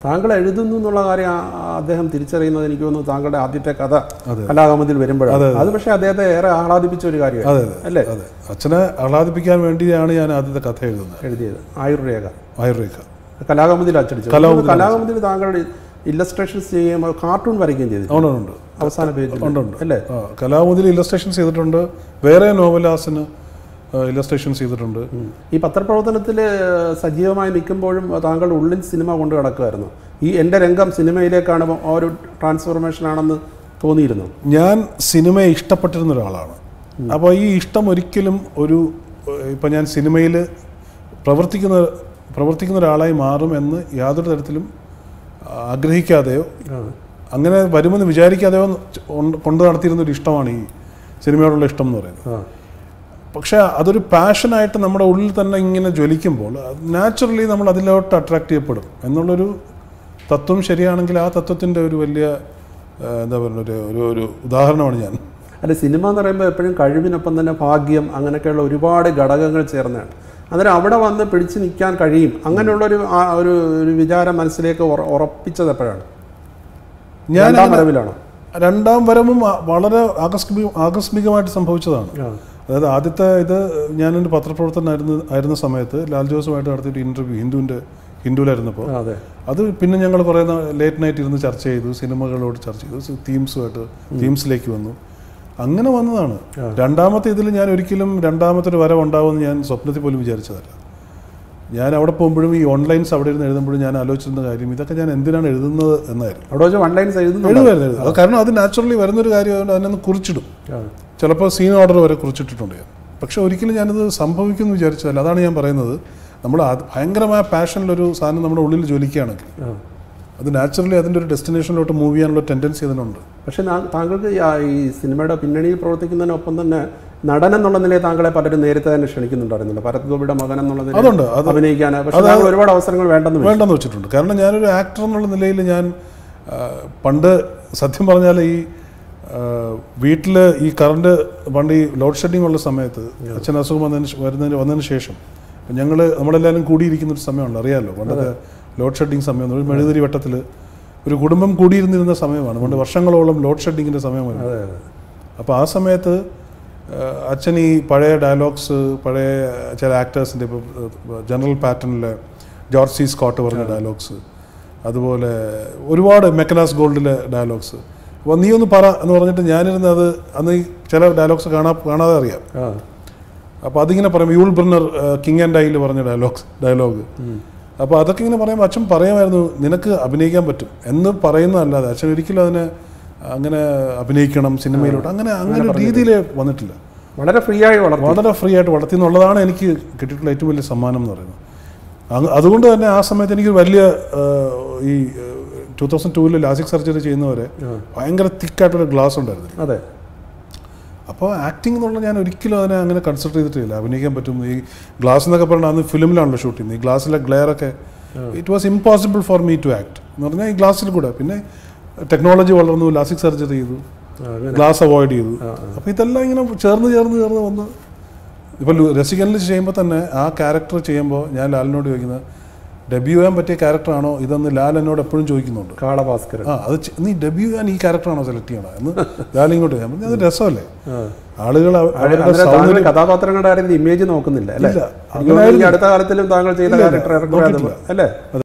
താങ്കൾ എഴുതുന്നു എന്നുള്ള കാര്യം ആ- ആ അദ്ദേഹം തിരിച്ചറിയുന്നത് എനിക്ക് തോന്നുന്നു താങ്കളുടെ ആദ്യത്തെ കഥ അതെ. കലാകമതിൽ വരുമ്പോഴാണ് അത് പക്ഷേ അദ്ദേഹത്തെ ഏറെ ആഹ്ലാദിപ്പിച്ച ഒരു കാര്യമാണ് അതെ അതെ അല്ലേ അതെ അച്ഛനെ ആഹ്ലാദിപ്പിക്കാൻ വേണ്ടിയാണ് ഞാൻ ആദ്യത്തെ കഥ എഴുതുന്നത് എഴുതിയത് ആയുർരേഖ ആയുർരേഖ കലാകമതിൽ അച്ചടിച്ചു കലാകൗമുദിൽ കലാകമതിൽ താങ്കളുടെ ഇല്ലസ്ട്രേഷൻസ് ചെയ്യുമ്പോൾ കാർട്ടൂൺ വരയ്ക്കുകയും ചെയ്തു ഉണ്ട് ഉണ്ട് അവസാന പേജിൽ ഉണ്ട് ഉണ്ട് അല്ലേ ആ കലാമുദിൽ ഇല്ലസ്ട്രേഷൻസ് ചെയ്തിട്ടുണ്ട് വേറെ നോവലാസിന് ഇല്ലസ്ട്രേഷൻസ് ചെയ്തിട്ടുണ്ട് ഈ പത്രപ്രവർത്തനത്തിൽ സജീവമായി നിൽക്കുമ്പോഴും താങ്കളുടെ ഉള്ളിൽ സിനിമ കൊണ്ട് കിടക്കുമായിരുന്നു ഈ എൻ്റെ രംഗം സിനിമയിലേക്കാണ് ആ ഒരു ട്രാൻസ്ഫോർമേഷൻ ആണെന്ന് തോന്നിയിരുന്നു ഞാൻ സിനിമയെ ഇഷ്ടപ്പെട്ടിരുന്ന ഒരാളാണ് അപ്പോൾ ഈ ഇഷ്ടം ഒരിക്കലും ഒരു ഏഹ്, ഇപ്പം ഞാൻ സിനിമയിൽ പ്രവർത്തിക്കുന്ന പ്രവർത്തിക്കുന്ന ഒരാളായി മാറുമെന്ന് യാതൊരു തരത്തിലും ആഗ്രഹിക്കാതെയോ അങ്ങനെ വരുമെന്ന് വിചാരിക്കാതെയോ കൊണ്ട് കൊണ്ട് നടത്തിയിരുന്ന ഒരു ഇഷ്ടമാണ് ഈ സിനിമയോടുള്ള ഇഷ്ടം എന്ന് പറയുന്നത് ആ പക്ഷേ അതൊരു പാഷനായിട്ട് നമ്മുടെ ഉള്ളിൽ തന്നെ ഇങ്ങനെ ജ്വലിക്കുമ്പോൾ നാച്ചുറലി നമ്മൾ അതിലോട്ട് അട്രാക്ട് ചെയ്യപ്പെടും എന്നുള്ളൊരു തത്വം ശരിയാണെങ്കിൽ ആ തത്വത്തിൻ്റെ ഒരു വലിയ ആ, എന്താ പറയുക ഒരു ഒരു ഒരു ഉദാഹരണമാണ് ഞാൻ അല്ല സിനിമ എന്ന് പറയുമ്പോൾ എപ്പോഴും കഴിവിനൊപ്പം തന്നെ ഭാഗ്യം അങ്ങനെയൊക്കെയുള്ള ഒരുപാട് ഘടകങ്ങൾ ചേർന്നതാണ് അന്നേരം അവിടെ വന്ന് പിടിച്ചു നിൽക്കാൻ കഴിയും അങ്ങനെയുള്ളൊരു ആ ഒരു ഒരു വിചാരം മനസ്സിലേക്ക് ഉറ- ഉറപ്പിച്ചത് എപ്പോഴാണ് ഞാൻ രണ്ടാം വരവിലാണോ രണ്ടാം വരവും ആ- വളരെ ആകസ്മിക ആകസ്മികമായിട്ട് സംഭവിച്ചതാണ് ആ. അതായത് ആദ്യത്തെ ഇത് ഞാനൊരു പത്രപ്രവർത്തനായിരുന്ന ആയിരുന്ന സമയത്ത് ലാൽ ജോസുമായിട്ട് നടത്തിയൊരു ഇൻ്റർവ്യൂ ഹിന്ദുവിൻ്റെ ഹിന്ദുവിലായിരുന്നപ്പോൾ ആ, അതെ അത് പിന്നെ ഞങ്ങൾ കുറേ ലേറ്റ് നൈറ്റ് ഇരുന്ന് ചർച്ച ചെയ്തു സിനിമകളോട് ചർച്ച ചെയ്തു തീംസുമായിട്ട് തീംസിലേക്ക് വന്നു അങ്ങനെ വന്നതാണ് രണ്ടാമത്തെ ഇതിൽ ഞാൻ ഒരിക്കലും രണ്ടാമത്തെ ഒരു വരവ് ഉണ്ടാവുമെന്ന് ഞാൻ സ്വപ്നത്തിൽ പോലും വിചാരിച്ചതല്ല ഞാൻ അവിടെ പോകുമ്പോഴും ഈ ഓൺലൈൻസ് അവിടെ ഇരുന്ന് എഴുതുമ്പോഴും ഞാൻ ആലോചിച്ചിരുന്ന കാര്യം ഇതൊക്കെ ഞാൻ എന്തിനാണ് എഴുതുന്നത് എന്നായിരുന്നു അവിടെ വെച്ച് വൺ ലൈൻസ് എഴുതുന്നുണ്ടോ എഴുതുമായിരുന്നു എഴുതും അത് കാരണം അത് നാച്ചുറലി വരുന്നൊരു കാര്യമായതുകൊണ്ട് അതിനൊന്ന് കുറിച്ചിടും ആ. ചിലപ്പോൾ സീൻ ഓർഡർ വരെ കുറിച്ചിട്ടിട്ടുണ്ട് ഞാൻ പക്ഷെ ഒരിക്കലും ഞാനത് സംഭവിക്കുമെന്ന് വിചാരിച്ചതല്ല അതാണ് ഞാൻ പറയുന്നത് നമ്മൾ അത് ഭയങ്കരമായ പാഷനിലൊരു സാധനം നമ്മുടെ ഉള്ളിൽ ജ്വലിക്കുകയാണെങ്കിൽ ആ. അത് നാച്ചുറലി അതിൻ്റെ ഒരു ഡെസ്റ്റിനേഷനിലോട്ട് മൂവ് ചെയ്യാനുള്ള ടെൻഡൻസി അതിനുണ്ട് പക്ഷെ നാ- താങ്കൾക്ക് ഈ ആ- ഈ സിനിമയുടെ പിന്നണിയിൽ പ്രവർത്തിക്കുന്നതിനൊപ്പം തന്നെ നടൻ എന്നുള്ള നിലയിൽ താങ്കളെ പലരും നേരത്തെ തന്നെ ക്ഷണിക്കുന്നുണ്ടായിരുന്നില്ല ഭരത് ഗോപിയുടെ മകൻ എന്നുള്ള നിലയിൽ അതുണ്ട് അത് അഭിനയിക്കാൻ പക്ഷെ താങ്കൾ ഒരുപാട് അവസരങ്ങൾ വേണ്ടെന്ന് വെച്ചു. വേണ്ടെന്ന് വെച്ചിട്ടുണ്ട് കാരണം ഞാനൊരു ആക്ടർ എന്നുള്ള നിലയിൽ ഞാൻ ആ, പണ്ട് സത്യം പറഞ്ഞാൽ ഈ വീട്ടിൽ ഈ കറണ്ട് പണ്ട് ഈ ലോഡ് ഷെഡിങ് ഉള്ള സമയത്ത് അച്ഛൻ അസുഖം വന്നതിന് ശേ- വരുന്നതിന് വന്നതിന് ശേഷം ഞങ്ങൾ നമ്മളെല്ലാവരും കൂടിയിരിക്കുന്ന ഒരു സമയമുണ്ട് അറിയാമല്ലോ പണ്ടത്തെ ലോഡ് ഷെഡിങ് സമയം ഒരു മെഴുതിരി വട്ടത്തിൽ ഒരു കുടുംബം കൂടിയിരുന്നിരുന്ന സമയമാണ് പണ്ട് വർഷങ്ങളോളം ലോഡ് ഷെഡിങ്ങിൻ്റെ സമയമായിരുന്നു അതെ അതെ അപ്പോൾ ആ സമയത്ത് ആ, അച്ഛൻ ഈ പഴയ ഡയലോഗ്സ് പഴയ ചില ആക്ടേഴ്സിൻ്റെ ഇപ്പോൾ ജനറൽ പാറ്റേണിലെ ജോർജ് സി സ്കോട്ട് പറഞ്ഞ ഡയലോഗ്സ് അതുപോലെ ഒരുപാട് മെക്കനാസ് ഗോൾഡിലെ ഡയലോഗ്സ് അപ്പോൾ നീ ഒന്ന് പറ എന്ന് പറഞ്ഞിട്ട് ഞാനിരുന്ന് അത് അന്ന് ഈ ചില ഡയലോഗ്സ് കാണാ കാണാതെ അറിയാം ആ അപ്പോൾ അതിങ്ങനെ പറയും യൂൾ ബ്രിന്നർ കിങ് ആൻഡ് ഐയിൽ പറഞ്ഞ ഡയലോഗ്സ് ഡയലോഗ് അപ്പോൾ അതൊക്കെ ഇങ്ങനെ പറയുമ്പോൾ അച്ഛൻ പറയുമായിരുന്നു നിനക്ക് അഭിനയിക്കാൻ പറ്റും എന്ന് പറയുന്നതല്ലാതെ അച്ഛൻ ഒരിക്കലും അതിനെ അങ്ങനെ അഭിനയിക്കണം സിനിമയിലോട്ട് അങ്ങനെ അങ്ങനെ ഒരു രീതിയിൽ വന്നിട്ടില്ല വളരെ ഫ്രീ ആയി വളർന്നു വളരെ ഫ്രീ ആയിട്ട് വളർത്തി എന്നുള്ളതാണ് എനിക്ക് കിട്ടിയിട്ടുള്ള ഏറ്റവും വലിയ സമ്മാനം എന്ന് പറയുന്നത് അങ്ങ് അതുകൊണ്ട് തന്നെ ആ സമയത്ത് എനിക്ക് വലിയ ആ, ഈ ടൂ തൗസൻഡ് ടൂവിൽ ലാസിക് സർജറി ചെയ്യുന്നവരെ ഭയങ്കര തിക്കായിട്ടൊരു ഗ്ലാസ് ഉണ്ടായിരുന്നു അതെ അപ്പോൾ ആക്ടിംഗ് എന്നുള്ള ഞാൻ ഒരിക്കലും അതിനെ അങ്ങനെ കൺസിഡർ ചെയ്തിട്ടില്ല അഭിനയിക്കാൻ പറ്റും ഈ ഗ്ലാസ് എന്നൊക്കെ പറഞ്ഞാൽ അന്ന് ഫിലിമിലാണല്ലോ ഷൂട്ട് ചെയ്യുന്നത് ഈ ഗ്ലാസ്സിലെ ഗ്ലെയർ ഒക്കെ it was impossible for me to act എന്ന് പറഞ്ഞാൽ ഈ ഗ്ലാസ്സിൽ കൂടെ പിന്നെ ടെക്നോളജി വളർന്നു ലാസിക് സർജറി ചെയ്തു ആ, അങ്ങനെ. ഗ്ലാസ് അവോയ്ഡ് ചെയ്തു അപ്പോൾ ഇതെല്ലാം ഇങ്ങനെ ചേർന്ന് ചേർന്ന് ചേർന്ന് വന്ന് ഇപ്പോൾ രസികനിൽ ചെയ്യുമ്പോൾ തന്നെ ആ ക്യാരക്ടർ ചെയ്യുമ്പോൾ ഞാൻ ലാലിനോട് ചോദിക്കുന്നത് ഡെബ്യൂ ചെയ്യാൻ പറ്റിയ ക്യാരക്ടറാണോ ഇതെന്ന് ലാൽ എന്നോട് എപ്പോഴും ചോദിക്കുന്നുണ്ട് കാളഭാസ്കരൻ ആ അത് ചെ- നീ ഡെബ്യൂ ചെയ്യാൻ ഈ ക്യാരക്ടറാണോ സെലക്ട് ചെയ്യണം എന്ന് ലാൽ ഇങ്ങോട്ട് ഞാൻ പറഞ്ഞു അത് രസമല്ലേ ആ. ആളുകൾ അവ- അവരുടെ അന്നേരം താങ്കൾ സൗന്ദര്യം കഥാപാത്രങ്ങളുടെ ആരും ഇമേജ് നോക്കുന്നില്ല അല്ലേ ഇല്ല. എനിക്ക് തോന്നുന്നു ഈ അടുത്ത കാലത്തിലും താങ്കൾ ചെയ്ത ഇല്ല, ഇല്ല, ക്യാരക്ടർ നോക്കിയിട്ടില്ല. അല്ലേ